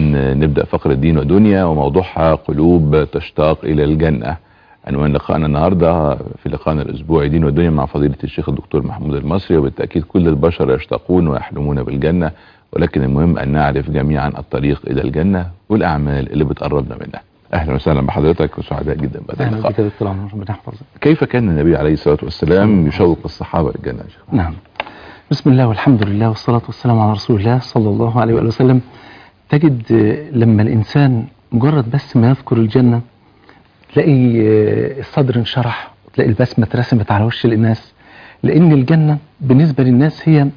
نبدأ فقرة دين ودنيا وموضوعها قلوب تشتاق إلى الجنة عنوان لقائنا النهاردة في لقائنا الأسبوعي دين ودنيا مع فضيلة الشيخ الدكتور محمود المصري وبالتأكيد كل البشر يشتاقون ويحلمون بالجنة ولكن المهم أن نعرف جميعا الطريق إلى الجنة والأعمال اللي بتقربنا منها أهلا وسهلا بحضرتك وسعداء جدا بهذا اهلا اللقاء بك يا دكتور عمر ربنا يحفظك كيف كان النبي عليه الصلاة والسلام يشوق الصحابة للجنة يا شيخ؟ نعم بسم الله والحمد لله والصلاة والسلام على رسول الله صلى الله عليه وآله وسلم تجد آه، لما الإنسان مجرد بس ما يذكر الجنة تلاقي آه، الصدر انشرح تلاقي البسمة اترسمت على وش الناس لأن الجنة بالنسبة للناس هي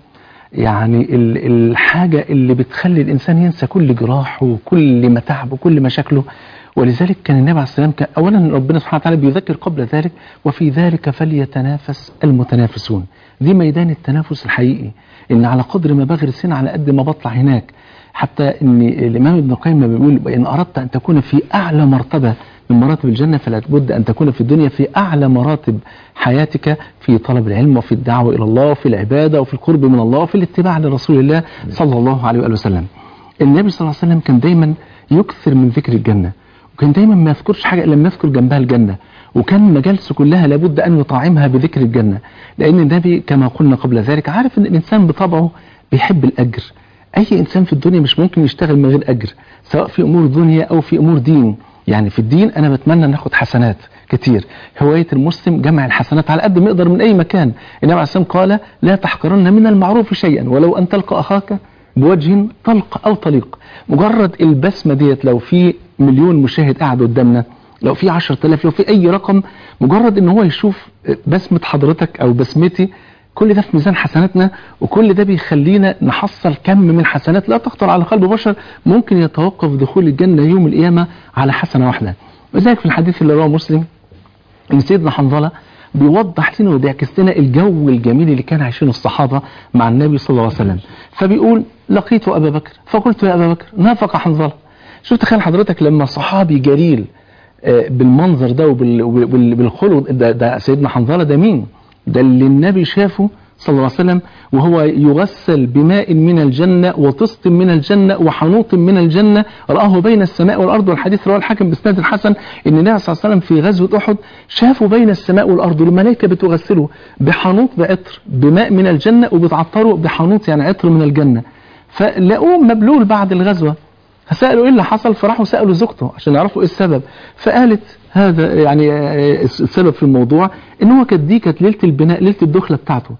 يعني ال- الحاجة اللي بتخلي الإنسان ينسى كل جراحه وكل متاعبه وكل مشاكله ولذلك كان النبي عليه السلام كان أولا ربنا سبحانه وتعالى بيذكر قبل ذلك وفي ذلك فليتنافس المتنافسون دي ميدان التنافس الحقيقي إن على قدر ما بغرس هنا على قد ما بطلع هناك حتى ان الامام ابن القيم ما بيقول ان اردت ان تكون في اعلى مرتبه من مراتب الجنه فلا بد ان تكون في الدنيا في اعلى مراتب حياتك في طلب العلم وفي الدعوه الى الله وفي العباده وفي القرب من الله وفي الاتباع لرسول الله صلى الله عليه واله وسلم. النبي صلى الله عليه وسلم كان دايما يكثر من ذكر الجنه وكان دايما ما يذكرش حاجه الا لما يذكر جنبها الجنه وكان مجالسه كلها لابد ان يطعمها بذكر الجنه لان النبي كما قلنا قبل ذلك عارف ان الانسان بطبعه بيحب الاجر اي انسان في الدنيا مش ممكن يشتغل من غير اجر سواء في امور دنيا او في امور دين يعني في الدين انا بتمنى ناخد حسنات كتير هوايه المسلم جمع الحسنات على قد ما يقدر من اي مكان النبي عليه الصلاه والسلام قال لا تحقرن من المعروف شيئا ولو ان تلقى اخاك بوجه طلق او طليق مجرد البسمه ديت لو في مليون مشاهد قاعد قدامنا لو في 10000 لو في اي رقم مجرد ان هو يشوف بسمه حضرتك او بسمتي كل ده في ميزان حسناتنا وكل ده بيخلينا نحصل كم من حسنات لا تخطر على قلب بشر ممكن يتوقف دخول الجنة يوم القيامة على حسنة واحدة وذلك في الحديث اللي رواه مسلم ان سيدنا حنظلة بيوضح لنا وبيعكس لنا الجو الجميل اللي كان عايشينه الصحابة مع النبي صلى الله عليه وسلم فبيقول لقيت أبا بكر فقلت يا أبا بكر نافق حنظلة شوف تخيل حضرتك لما صحابي جليل آه، بالمنظر ده وبال- وبال- بالخلق ده, ده سيدنا حنظلة ده مين ده اللي النبي شافه صلى الله عليه وسلم وهو يغسل بماء من الجنة وطست من الجنة وحنوط من الجنة رآه بين السماء والأرض والحديث رواه الحاكم بإسناد الحسن إن النبي صلى الله عليه وسلم في غزوة أحد شافوا بين السماء والأرض والملائكة بتغسله بحنوط بعطر بماء من الجنة وبتعطره بحنوط يعني عطر من الجنة فلقوه مبلول بعد الغزوة فسألوا ايه اللي حصل فراحوا سألوا زوجته عشان يعرفوا ايه السبب فقالت هذا يعني آه، السبب في الموضوع ان هو كانت دي كانت ليله البناء ليله الدخله بتاعته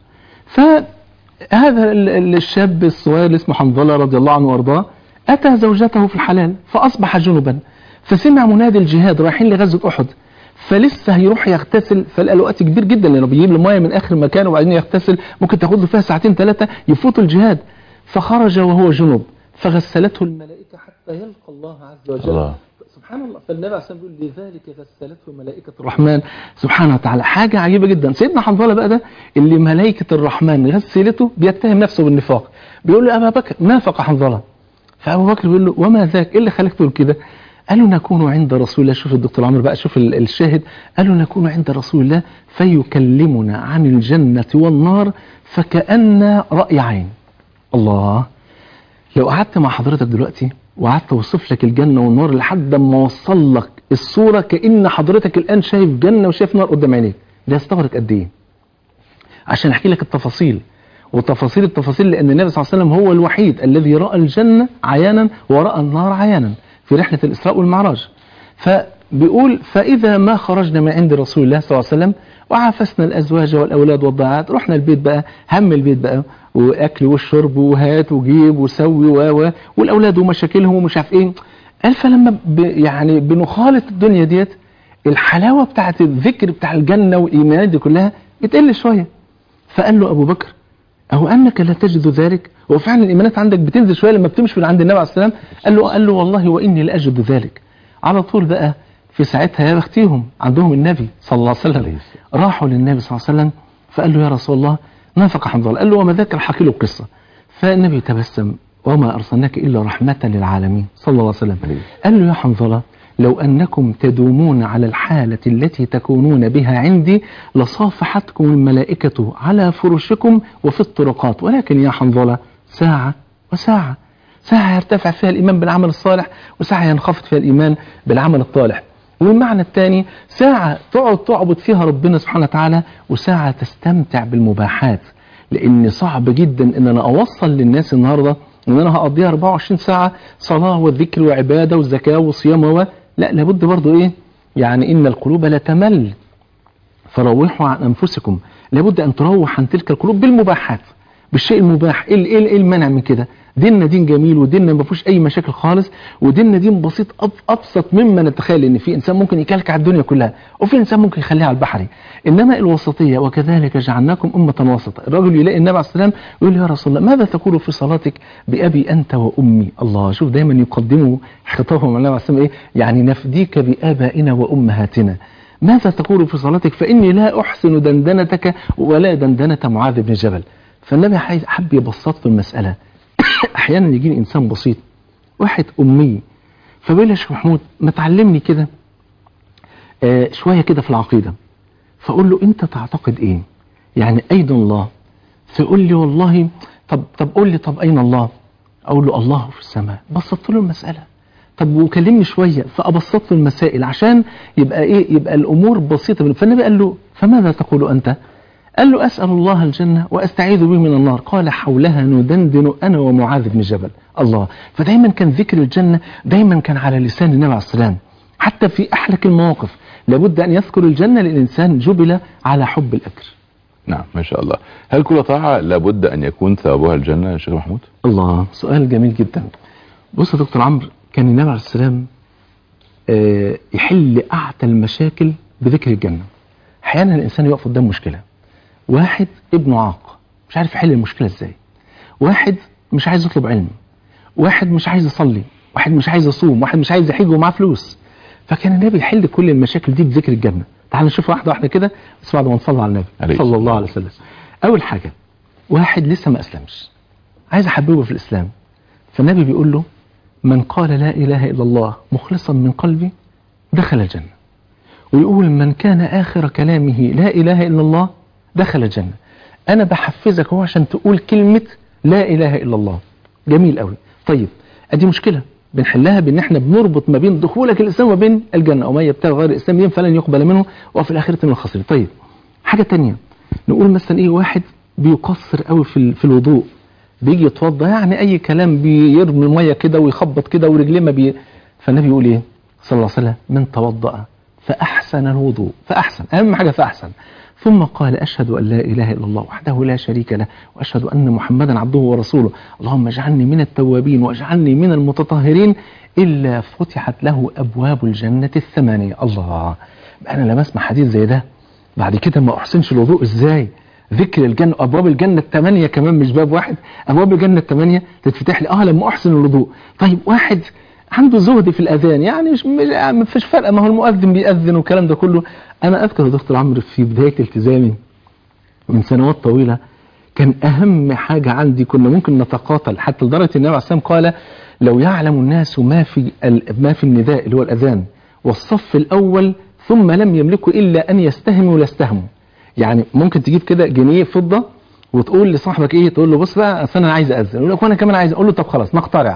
فهذا ال- ال- الشاب الصغير اللي اسمه حنظله رضي الله عنه وارضاه اتى زوجته في الحلال فاصبح جنبا فسمع منادي الجهاد رايحين لغزوه احد فلسه هيروح يغتسل فلقى له وقت كبير جدا لانه بيجيب المايه من اخر مكان وبعدين يغتسل ممكن تاخد له فيها ساعتين ثلاثه يفوت الجهاد فخرج وهو جنب فغسلته الملائكه حتى يلقى الله عز وجل الله. سبحان الله فالنبي عليه الصلاه والسلام بيقول لذلك غسلته ملائكه الرحمن سبحانه وتعالى حاجه عجيبه جدا سيدنا حنظله بقى ده اللي ملائكه الرحمن غسلته بيتهم نفسه بالنفاق بيقول له ابا بكر نافق حنظله فابو بكر بيقول له وما ذاك ايه اللي خلاك تقول كده قال له نكون عند رسول الله شوف الدكتور عمرو بقى شوف ال- الشاهد قال له نكون عند رسول الله فيكلمنا عن الجنة والنار فكأن رأي عين الله لو قعدت مع حضرتك دلوقتي وقعدت اوصف لك الجنة والنار لحد ما اوصل لك الصورة كأن حضرتك الآن شايف جنة وشايف نار قدام عينيك ده يستغرق قد ايه عشان احكي لك التفاصيل وتفاصيل التفاصيل لان النبي صلى الله عليه وسلم هو الوحيد الذي راى الجنه عيانا وراى النار عيانا في رحله الاسراء والمعراج فبيقول فاذا ما خرجنا من عند رسول الله صلى الله عليه وسلم وعافسنا الازواج والاولاد والضيعات رحنا البيت بقى هم البيت بقى واكل والشرب وهات وجيب وسوي و و والاولاد ومشاكلهم ومش عارف ايه قال فلما ب يعني بنخالط الدنيا ديت الحلاوه بتاعت الذكر بتاع الجنه والايمانات دي كلها بتقل شويه فقال له ابو بكر أو أنك لا تجد ذلك هو فعلا الإيمانات عندك بتنزل شوية لما بتمشي من عند النبي عليه السلام قال له قال له والله وإني لأجد ذلك على طول بقى في ساعتها يا بختيهم عندهم النبي صلى الله عليه وسلم راحوا للنبي صلى الله عليه وسلم فقال له يا رسول الله نافق حنظل قال له وما ذاك حكي له القصة فالنبي تبسم وما أرسلناك إلا رحمة للعالمين صلى الله عليه وسلم قال له يا حنظلة لو أنكم تدومون على الحالة التي تكونون بها عندي لصافحتكم الملائكة على فرشكم وفي الطرقات ولكن يا حنظلة ساعة وساعة ساعة يرتفع فيها الإيمان بالعمل الصالح وساعة ينخفض فيها الإيمان بالعمل الطالح والمعنى الثاني ساعة تقعد تعبد فيها ربنا سبحانه وتعالى وساعة تستمتع بالمباحات لأن صعب جدا إن أنا أوصل للناس النهاردة إن أنا هقضيها 24 ساعة صلاة وذكر وعبادة وزكاة وصيام و لا لابد برضو إيه يعني إن القلوب لا تمل فروحوا عن أنفسكم لابد أن تروح عن تلك القلوب بالمباحات بالشيء المباح ايه ايه ايه المانع من كده ديننا دين جميل وديننا ما فيهوش اي مشاكل خالص وديننا دين بسيط أب ابسط مما نتخيل ان في انسان ممكن يكلكع الدنيا كلها وفي انسان ممكن يخليها على البحري انما الوسطيه وكذلك جعلناكم امه وسطا الرجل يلاقي النبي عليه السلام يقول يا رسول الله ماذا تقول في صلاتك بابي انت وامي الله شوف دايما يقدموا خطابهم على النبي عليه السلام ايه يعني نفديك بابائنا وامهاتنا ماذا تقول في صلاتك فاني لا احسن دندنتك ولا دندنه معاذ بن جبل فالنبي حب يبسط له المسألة أحيانا يجيني إنسان بسيط واحد أمي فبيقول لي يا شيخ محمود ما تعلمني كده آه شوية كده في العقيدة فأقول له أنت تعتقد إيه يعني أين الله فيقول لي والله طب طب قول لي طب أين الله أقول له الله في السماء بسطت له المسألة طب وكلمني شوية فأبسط له المسائل عشان يبقى إيه يبقى الأمور بسيطة فالنبي قال له فماذا تقول أنت قال له أسأل الله الجنة وأستعيذ به من النار قال حولها ندندن أنا ومعاذ بن جبل الله فدايما كان ذكر الجنة دايما كان على لسان النبي عليه السلام حتى في أحلك المواقف لابد أن يذكر الجنة للإنسان جبل على حب الأجر نعم ما شاء الله هل كل طاعة لابد أن يكون ثوابها الجنة يا شيخ محمود الله سؤال جميل جدا بص يا دكتور عمرو كان النبي عليه السلام آه يحل أعتى المشاكل بذكر الجنة أحيانا الإنسان يقف قدام مشكلة واحد ابنه عاق مش عارف يحل المشكلة ازاي واحد مش عايز يطلب علم واحد مش عايز يصلي واحد مش عايز يصوم واحد مش عايز يحج ومعاه فلوس فكان النبي يحل كل المشاكل دي بذكر الجنة تعال نشوف واحدة واحدة كده بس بعد ما نصلي على النبي عليه صلى الله عليه وسلم أول حاجة واحد لسه ما أسلمش عايز أحببه في الإسلام فالنبي بيقول له من قال لا إله إلا الله مخلصا من قلبي دخل الجنة ويقول من كان آخر كلامه لا إله إلا الله دخل الجنة أنا بحفزك هو عشان تقول كلمة لا إله إلا الله جميل قوي طيب أدي مشكلة بنحلها بان احنا بنربط ما بين دخولك الاسلام وما بين الجنه ومن يبتغي غير الاسلام دين فلن يقبل منه وفي الاخره من الخاسرين طيب حاجه تانية نقول مثلا ايه واحد بيقصر قوي في في الوضوء بيجي يتوضى يعني اي كلام بيرمي ميه كده ويخبط كده ورجليه ما بي فالنبي يقول ايه صلى الله عليه وسلم من توضأ فاحسن الوضوء فاحسن اهم حاجه فاحسن ثم قال أشهد أن لا إله إلا الله وحده لا شريك له وأشهد أن محمدا عبده ورسوله اللهم اجعلني من التوابين واجعلني من المتطهرين إلا فتحت له أبواب الجنة الثمانية الله أنا لما أسمع حديث زي ده بعد كده ما أحسنش الوضوء إزاي ذكر الجنة أبواب الجنة الثمانية كمان مش باب واحد أبواب الجنة الثمانية تتفتح لي آه لما أحسن الوضوء طيب واحد عنده زهد في الأذان يعني مش ما فيش فرق ما هو المؤذن بيأذن والكلام ده كله أنا أذكر دكتور عمرو في بداية التزامي من سنوات طويلة كان أهم حاجة عندي كنا ممكن نتقاتل حتى لدرجة النبي عليه السلام قال لو يعلم الناس ما في ما في النداء اللي هو الأذان والصف الأول ثم لم يملكوا إلا أن يستهموا لاستهموا يعني ممكن تجيب كده جنيه فضة وتقول لصاحبك إيه تقول له بص بقى أصل أنا عايز أذن يقول لك وأنا كمان عايز أقول له طب خلاص نقترع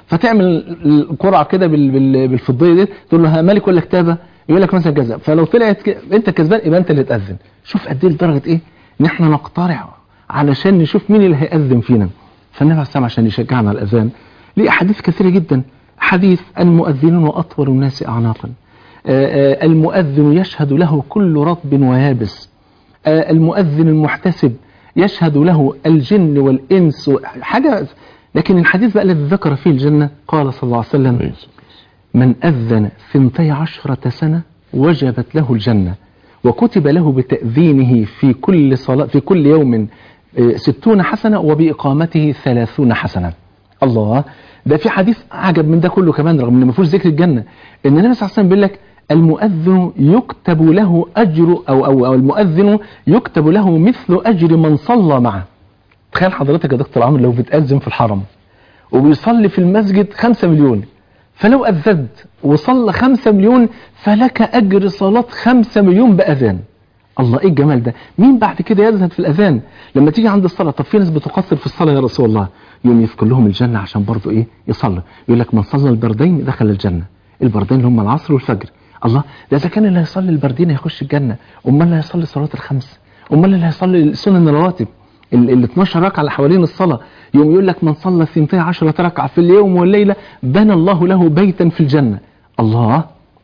فتعمل القرعة كده بالفضية دي تقول له ها مالك ولا كتابة يقول لك مثلا كذا فلو طلعت ك... انت كسبان يبقى انت اللي تأذن شوف قد ايه لدرجه ايه ان احنا نقترع علشان نشوف مين اللي هيأذن فينا فالنبي عليه السلام عشان يشجعنا على الاذان ليه احاديث كثيره جدا حديث المؤذنون واطول الناس اعناقا المؤذن يشهد له كل رطب ويابس المؤذن المحتسب يشهد له الجن والانس حاجه لكن الحديث بقى الذي ذكر فيه الجنه قال صلى الله عليه وسلم من أذن ثنتي عشرة سنة وجبت له الجنة وكتب له بتأذينه في كل صلاة في كل يوم ستون حسنة وبإقامته ثلاثون حسنة الله ده في حديث عجب من ده كله كمان رغم ان ما فيهوش ذكر الجنة ان النبي صلى الله عليه وسلم بيقول لك المؤذن يكتب له أجر أو, أو, أو المؤذن يكتب له مثل أجر من صلى معه تخيل حضرتك يا دكتور عمرو لو بتأذن في الحرم وبيصلي في المسجد خمسة مليون فلو أذنت وصلى خمسة مليون فلك أجر صلاة خمسة مليون بأذان الله ايه الجمال ده مين بعد كده يزهد في الاذان لما تيجي عند الصلاه طب في ناس بتقصر في الصلاه يا رسول الله يوم يذكر لهم الجنة عشان برضه ايه يصلوا يقول لك من صلى البردين دخل الجنة البردين اللي هم العصر والفجر الله ده اذا كان اللي هيصلي البردين هيخش الجنة امال اللي هيصلي الصلوات الخمس امال اللي هيصلي سنن الرواتب ال ال 12 ركعه اللي حوالين الصلاه يوم يقول لك من صلى 12 ركعه في اليوم والليله بنى الله له بيتا في الجنه الله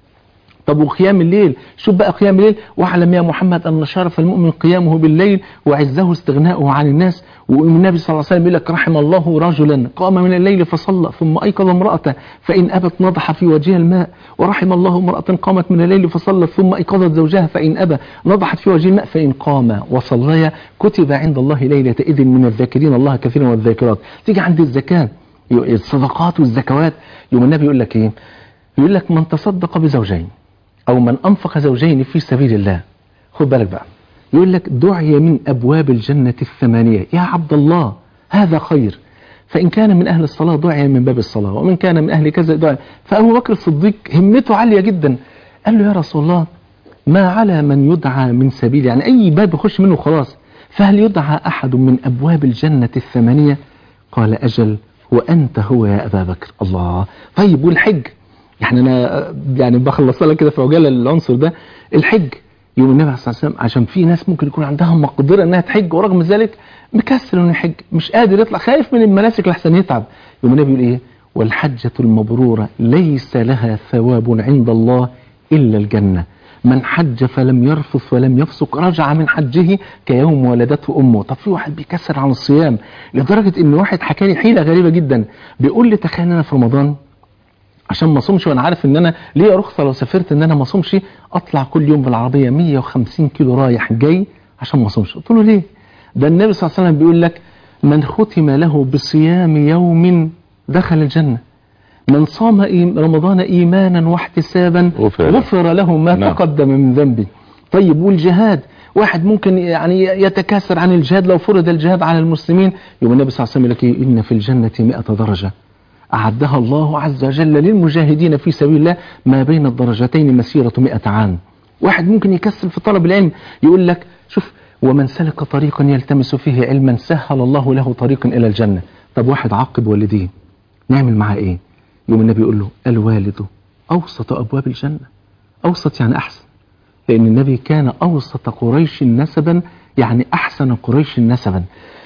طب وقيام الليل شوف بقى قيام الليل واعلم يا محمد ان شرف المؤمن قيامه بالليل وعزه استغناؤه عن الناس والنبي صلى الله عليه وسلم يقول لك رحم الله رجلا قام من الليل فصلى ثم ايقظ امراته فان ابت نضح في وجهها الماء ورحم الله امراه قامت من الليل فصلت ثم ايقظت زوجها فان ابى نضحت في وجه الماء فان قام وصليا كتب عند الله ليله اذن من الذاكرين الله كثيرا والذاكرات تيجي عند الزكاه الصدقات والزكوات يوم النبي يقول لك ايه يقول لك من تصدق بزوجين او من انفق زوجين في سبيل الله خد بالك بقى يقول لك دعي من ابواب الجنة الثمانية يا عبد الله هذا خير فان كان من اهل الصلاة دعي من باب الصلاة ومن كان من اهل كذا دعي فابو بكر الصديق همته عالية جدا قال له يا رسول الله ما على من يدعى من سبيل يعني اي باب يخش منه خلاص فهل يدعى احد من ابواب الجنة الثمانية قال اجل وانت هو يا ابا بكر الله طيب والحج يعني انا يعني بخلص لك كده في عجاله العنصر ده الحج يوم النبي عليه الصلاه والسلام عشان في ناس ممكن يكون عندها مقدره انها تحج ورغم ذلك مكسل انه يحج مش قادر يطلع خايف من المناسك لحسن يتعب يوم النبي يقول ايه والحجه المبروره ليس لها ثواب عند الله الا الجنه من حج فلم يرفث ولم يفسق رجع من حجه كيوم ولدته امه طب في واحد بيكسر عن الصيام لدرجه ان واحد حكى لي حيله غريبه جدا بيقول لي تخيل انا في رمضان عشان ما اصومش وانا عارف ان انا ليا رخصه لو سافرت ان انا ما اصومش اطلع كل يوم بالعربيه 150 كيلو رايح جاي عشان ما اصومش قلت له ليه ده النبي صلى الله عليه وسلم بيقول لك من ختم له بصيام يوم دخل الجنه من صام رمضان ايمانا واحتسابا غفر له. غفر له ما نعم. تقدم من ذنبه طيب والجهاد واحد ممكن يعني يتكاثر عن الجهاد لو فرض الجهاد على المسلمين يوم النبي صلى الله عليه وسلم يقول لك إيه؟ ان في الجنه 100 درجه أعدها الله عز وجل للمجاهدين في سبيل الله ما بين الدرجتين مسيرة مئة عام واحد ممكن يكسل في طلب العلم يقول لك شوف ومن سلك طريقا يلتمس فيه علما سهل الله له طريقا إلى الجنة طب واحد عاقب والديه نعمل معاه إيه يوم النبي يقول له الوالد أوسط أبواب الجنة أوسط يعني أحسن لأن النبي كان أوسط قريش نسبا يعني أحسن قريش نسبا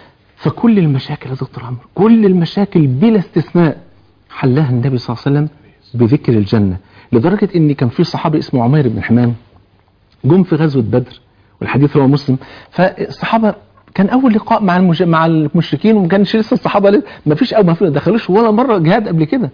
فكل المشاكل يا دكتور عمرو كل المشاكل بلا استثناء حلها النبي صلى الله عليه وسلم بذكر الجنة لدرجة ان كان في صحابي اسمه عمير بن حمام جم في غزوة بدر والحديث رواه مسلم فالصحابة كان اول لقاء مع المج... مع المشركين وما كانش لسه الصحابه لسه ما فيش او ما في- دخلوش ولا مره جهاد قبل كده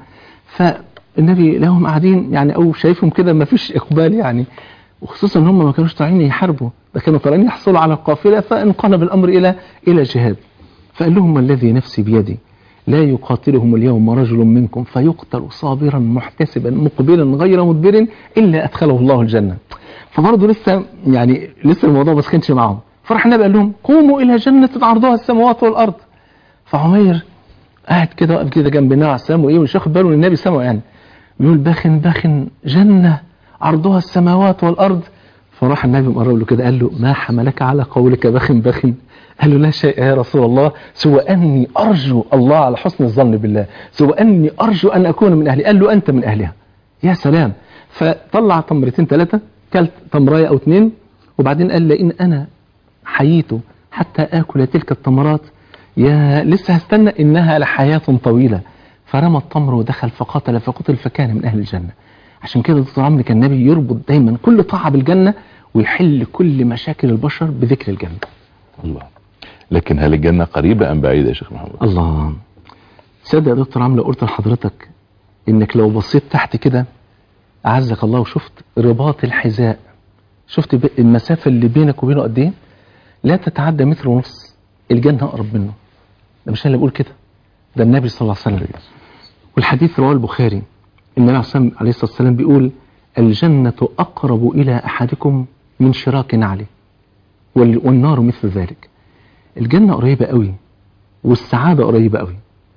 فالنبي لهم قاعدين يعني او شايفهم كده ما فيش اقبال يعني وخصوصا ان هم ما كانوش طالعين يحاربوا ده كانوا طالعين يحصلوا على القافله فانقلب الامر الى الى جهاد فقال لهم والذي نفسي بيدي لا يقاتلهم اليوم رجل منكم فيقتل صابرا محتسبا مقبلا غير مدبر الا ادخله الله الجنه فبرضه لسه يعني لسه الموضوع ما سخنش معاهم فراح النبي قال لهم قوموا الى جنه عرضها السماوات والارض فعمير قاعد كده واقف كده جنب النبي عليه السلام وايه مش واخد باله ان النبي سمعه يعني بيقول باخن باخن جنه عرضها السماوات والارض فراح النبي مقرب له كده قال له ما حملك على قولك باخن باخن قال له لا شيء يا رسول الله سوى اني ارجو الله على حسن الظن بالله سوى اني ارجو ان اكون من اهلي قال له انت من اهلها يا سلام فطلع تمرتين ثلاثه كلت تمرايه او اثنين وبعدين قال لئن انا حييت حتى اكل تلك التمرات يا لسه هستنى انها لحياه طويله فرمى التمر ودخل فقاتل فقتل فكان من اهل الجنه عشان كده دكتور عمرو كان النبي يربط دايما كل طاعه بالجنه ويحل كل مشاكل البشر بذكر الجنه الله لكن هل الجنة قريبة أم بعيدة يا شيخ محمود الله تصدق يا دكتور عمرو قلت لحضرتك انك لو بصيت تحت كده اعزك الله وشفت رباط الحذاء شفت ب- المسافه اللي بينك وبينه قد ايه لا تتعدى متر ونص الجنه اقرب منه ده مش انا اللي بقول كده ده النبي صلى الله عليه وسلم والحديث رواه البخاري النبي عليه الصلاه عليه الصلاة والسلام بيقول الجنه اقرب الى احدكم من شراك نعله وال- والنار مثل ذلك الجنه قريبه قوي والسعاده قريبه قوي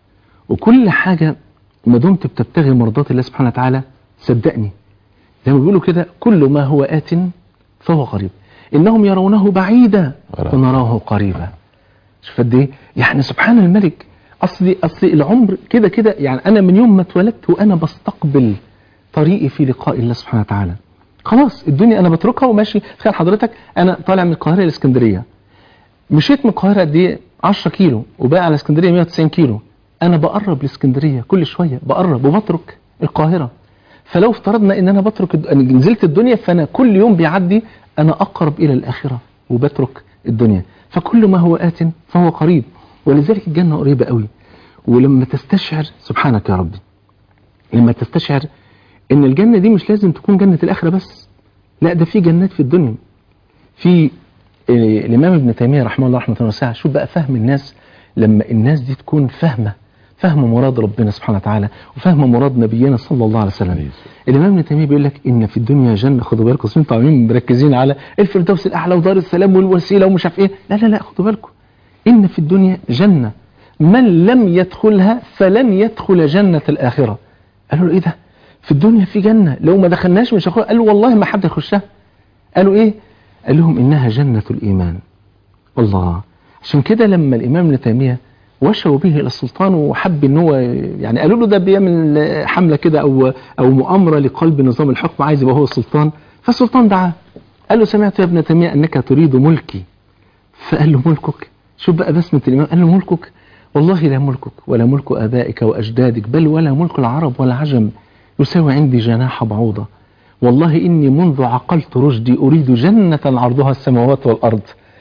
وكل حاجه ما دمت بتبتغي مرضات الله سبحانه وتعالى صدقني زي ما بيقولوا كده كل ما هو آت فهو قريب إنهم يرونه بعيدا وراه. ونراه قريبا شوف قد ايه يعني سبحان الملك اصلي اصلي العمر كده كده يعني انا من يوم ما اتولدت وانا بستقبل طريقي في لقاء الله سبحانه وتعالى خلاص الدنيا انا بتركها وماشي تخيل حضرتك انا طالع من القاهره لاسكندريه مشيت من القاهره قد ايه 10 كيلو وباقي على اسكندريه 190 كيلو انا بقرب لاسكندريه كل شويه بقرب وبترك القاهره فلو افترضنا ان انا بترك الد- أنا نزلت الدنيا فانا كل يوم بيعدي انا اقرب الى الاخره وبترك الدنيا فكل ما هو ات فهو قريب ولذلك الجنه قريبه قوي ولما تستشعر سبحانك يا ربي لما تستشعر ان الجنه دي مش لازم تكون جنه الاخره بس لا ده في جنات في الدنيا في آه، الامام ابن تيميه رحمه الله رحمه واسعه شوف بقى فهم الناس لما الناس دي تكون فاهمه فاهمه مراد ربنا سبحانه وتعالى وفاهمه مراد نبينا صلى الله عليه وسلم الامام ابن تيميه بيقول لك ان في الدنيا جنه خدوا بالكم أصل انتوا عاملين مركزين على الفردوس الاعلى ودار السلام والوسيله ومش عارف ايه لا لا لا خدوا بالكم ان في الدنيا جنه من لم يدخلها فلن يدخل جنه الاخره قالوا له ايه ده في الدنيا في جنه لو ما دخلناش مش هنخش قالوا والله ما حد يخشها قالوا ايه قال لهم انها جنه الايمان الله عشان كده لما الامام ابن تيميه وشوا به الى السلطان وحب ان هو يعني قالوا له ده بيعمل حمله كده او او مؤامره لقلب نظام الحكم عايز يبقى هو السلطان فالسلطان دعاه قال له سمعت يا ابن تيميه انك تريد ملكي فقال له ملكك شوف بقى بسمه الامام قال له ملكك والله لا ملكك ولا ملك ابائك واجدادك بل ولا ملك العرب والعجم يساوي عندي جناح بعوضه والله اني منذ عقلت رشدي اريد جنه عرضها السماوات والارض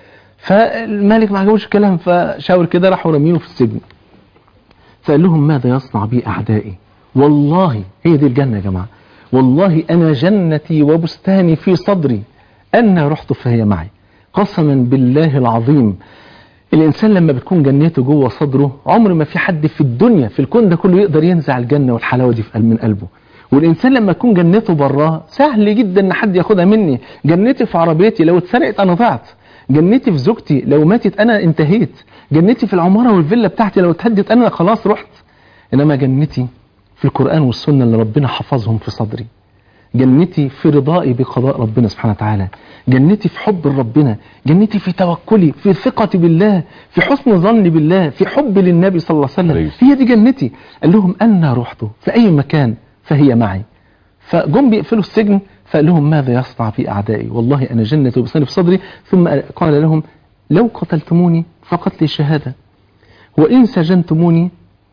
فالملك ما عجبوش الكلام فشاور كده راحوا رامينه في السجن فقال لهم ماذا يصنع بي اعدائي والله هي دي الجنه يا جماعه والله انا جنتي وبستاني في صدري انا رحت فهي معي قسما بالله العظيم الانسان لما بتكون جنته جوه صدره عمر ما في حد في الدنيا في الكون ده كله يقدر ينزع الجنه والحلاوه دي في قلب- من قلبه والانسان لما يكون جنته براه سهل جدا ان حد ياخدها مني جنتي في عربيتي لو اتسرقت انا ضعت جنتي في زوجتي لو ماتت انا انتهيت جنتي في العماره والفيلا بتاعتي لو اتهدت انا خلاص رحت انما جنتي في القران والسنه اللي ربنا حفظهم في صدري جنتي في رضائي بقضاء ربنا سبحانه وتعالى جنتي في حب ربنا جنتي في توكلي في ثقتي بالله في حسن ظني بالله في حب للنبي صلى الله عليه وسلم عليه هي دي جنتي قال لهم أنا رحت في أي مكان فهي معي فجم بيقفلوا السجن فقال لهم ماذا يصنع في أعدائي والله أنا جنتي وبصني في صدري ثم قال لهم لو قتلتموني فقتلي شهادة وإن سجنتموني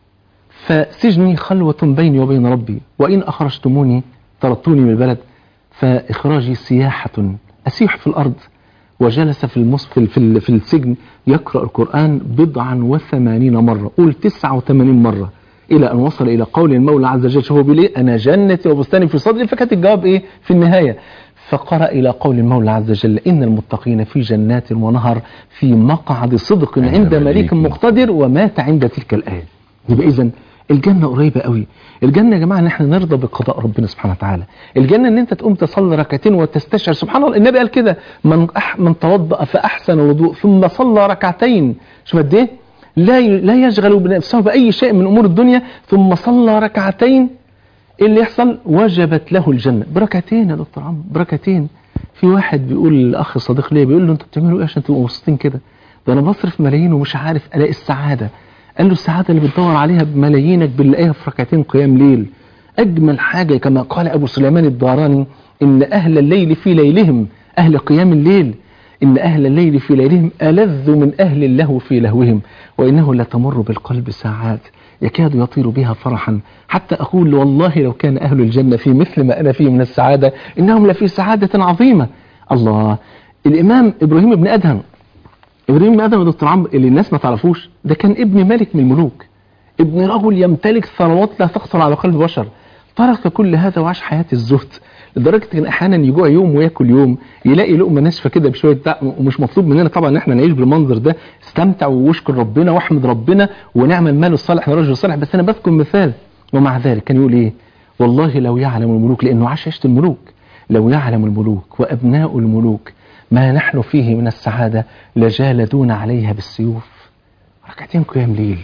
فسجني خلوة بيني وبين ربي وإن أخرجتموني طردتوني من البلد فإخراجي سياحة أسيح في الأرض وجلس في المص في, في, في السجن يقرأ القرآن بضعا وثمانين مرة قول تسعة وثمانين مرة إلى أن وصل إلى قول المولى عز وجل هو بيقول إيه أنا جنتي وبستاني في صدري فكانت الجواب إيه في النهاية فقرأ إلى قول المولى عز وجل إن المتقين في جنات ونهر في مقعد صدق عند عند مليك مليك مقتدر ومات عند تلك الآية يبقى إذا الجنة قريبة قوي الجنة يا جماعة ان احنا نرضى بقضاء ربنا سبحانه وتعالى الجنة ان انت تقوم تصلي ركعتين وتستشعر سبحان الله النبي قال كده من أح من توضأ فأحسن الوضوء ثم صلى ركعتين شوف قد ايه لا ي- لا يشغل بنفسه بأي شيء من أمور الدنيا ثم صلى ركعتين ايه اللي يحصل وجبت له الجنة بركعتين يا دكتور عمرو بركعتين في واحد بيقول لأخ صديق ليا بيقول له انتوا بتعملوا ايه عشان تبقوا مبسوطين كده ده انا بصرف ملايين ومش عارف الاقي السعادة قال له السعادة اللي بتدور عليها بملايينك بنلاقيها في ركعتين قيام ليل أجمل حاجة كما قال أبو سليمان الداراني إن أهل الليل في ليلهم أهل قيام الليل إن أهل الليل في ليلهم ألذ من أهل اللهو في لهوهم وإنه لتمر بالقلب ساعات يكاد يطير بها فرحا حتى أقول والله لو كان أهل الجنة في مثل ما أنا فيه من السعادة إنهم لفي سعادة عظيمة الله الإمام إبراهيم بن أدهم ابراهيم بن ادم يا دكتور عمرو اللي الناس ما تعرفوش ده كان ابن ملك من الملوك ابن رجل يمتلك ثروات لا تخطر على قلب بشر ترك كل هذا وعاش حياة الزهد لدرجة ان احيانا يجوع يوم وياكل يوم يلاقي لقمة ناشفة كده بشوية دقم ومش مطلوب مننا طبعا ان احنا نعيش بالمنظر ده استمتع واشكر ربنا واحمد ربنا ونعمل ماله الصالح لرجل الصالح بس انا بذكر مثال ومع ذلك كان يقول ايه والله لو يعلم الملوك لانه عاش عيشة الملوك لو يعلم الملوك وابناء الملوك ما نحن فيه من السعادة لجالدون عليها بالسيوف ركعتين قيام ليل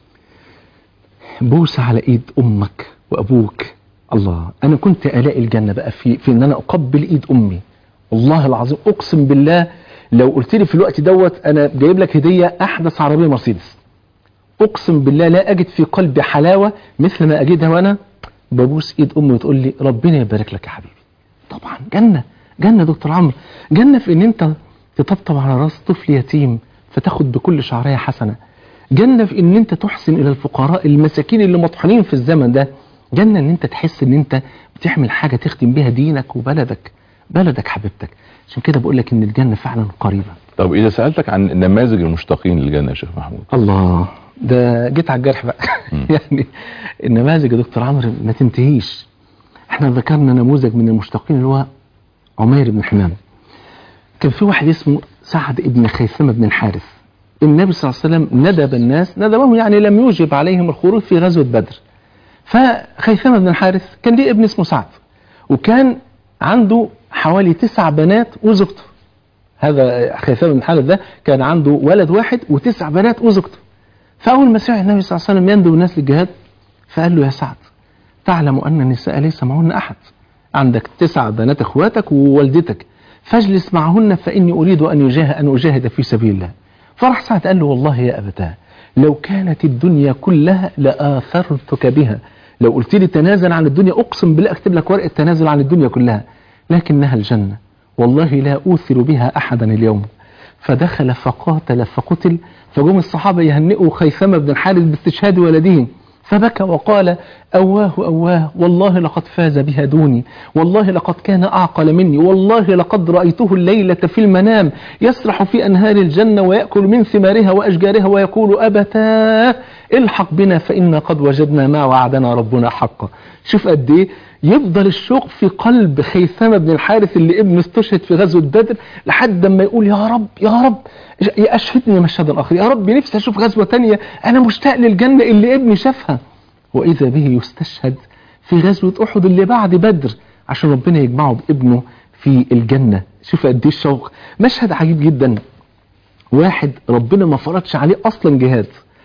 بوسة على ايد امك وابوك الله انا كنت الاقي الجنة بقى في, في ان انا اقبل ايد امي والله العظيم اقسم بالله لو قلت لي في الوقت دوت انا جايب لك هدية احدث عربية مرسيدس اقسم بالله لا اجد في قلبي حلاوه مثل ما اجدها وانا ببوس ايد امي وتقول لي ربنا يبارك لك يا حبيبي طبعا جنه جنه دكتور عمرو جنه في ان انت تطبطب على راس طفل يتيم فتاخد بكل شعريه حسنه جنه في ان انت تحسن الى الفقراء المساكين اللي مطحونين في الزمن ده جنه ان انت تحس ان انت بتعمل حاجه تخدم بيها دينك وبلدك بلدك حبيبتك عشان كده بقول لك ان الجنه فعلا قريبه طب اذا سالتك عن نماذج المشتاقين للجنه يا شيخ محمود الله ده جيت على الجرح بقى يعني النماذج يا دكتور عمرو ما تنتهيش احنا ذكرنا نموذج من المشتاقين اللي هو عمير بن حمام كان في واحد اسمه سعد بن خيثمة بن الحارث النبي صلى الله عليه وسلم ندب الناس ندبهم يعني لم يوجب عليهم الخروج في غزوة بدر فخيثمة بن الحارث كان ليه ابن اسمه سعد وكان عنده حوالي تسع بنات وزوجته هذا خيثمة بن الحارث ده كان عنده ولد واحد وتسع بنات وزوجته فأول ما سمع النبي صلى الله عليه وسلم يندب الناس للجهاد فقال له يا سعد تعلم أن النساء ليس معهن أحد عندك تسع بنات اخواتك ووالدتك فاجلس معهن فإني أريد أن يجاهد, أن أجاهد في سبيل الله فرح سعد قال له والله يا أبتاه لو كانت الدنيا كلها لآثرتك بها لو قلت لي تنازل عن الدنيا أقسم بالله أكتب لك ورقة تنازل عن الدنيا كلها لكنها الجنة والله لا أوثر بها أحدا اليوم فدخل فقاتل فقتل فجم الصحابة يهنئوا خيثمة بن الحارث باستشهاد ولده فبكى وقال أواه أواه والله لقد فاز بها دوني والله لقد كان أعقل مني والله لقد رأيته الليلة في المنام يسرح في أنهار الجنة ويأكل من ثمارها وأشجارها ويقول أبتاه الحق بنا فإنا قد وجدنا ما وعدنا ربنا حقا شوف قد إيه يفضل الشوق في قلب خيثمة بن الحارث اللي ابنه استشهد في غزوة بدر لحد ما يقول يا رب يا رب أشهدني مشهدا آخر يا رب نفسي أشوف غزوة تانية أنا مشتاق للجنة اللي ابني شافها وإذا به يستشهد في غزوة أحد اللي بعد بدر عشان ربنا يجمعه بابنه في الجنة شوف قد ايه الشوق مشهد عجيب جدا واحد ربنا ما فرضش عليه أصلا جهاد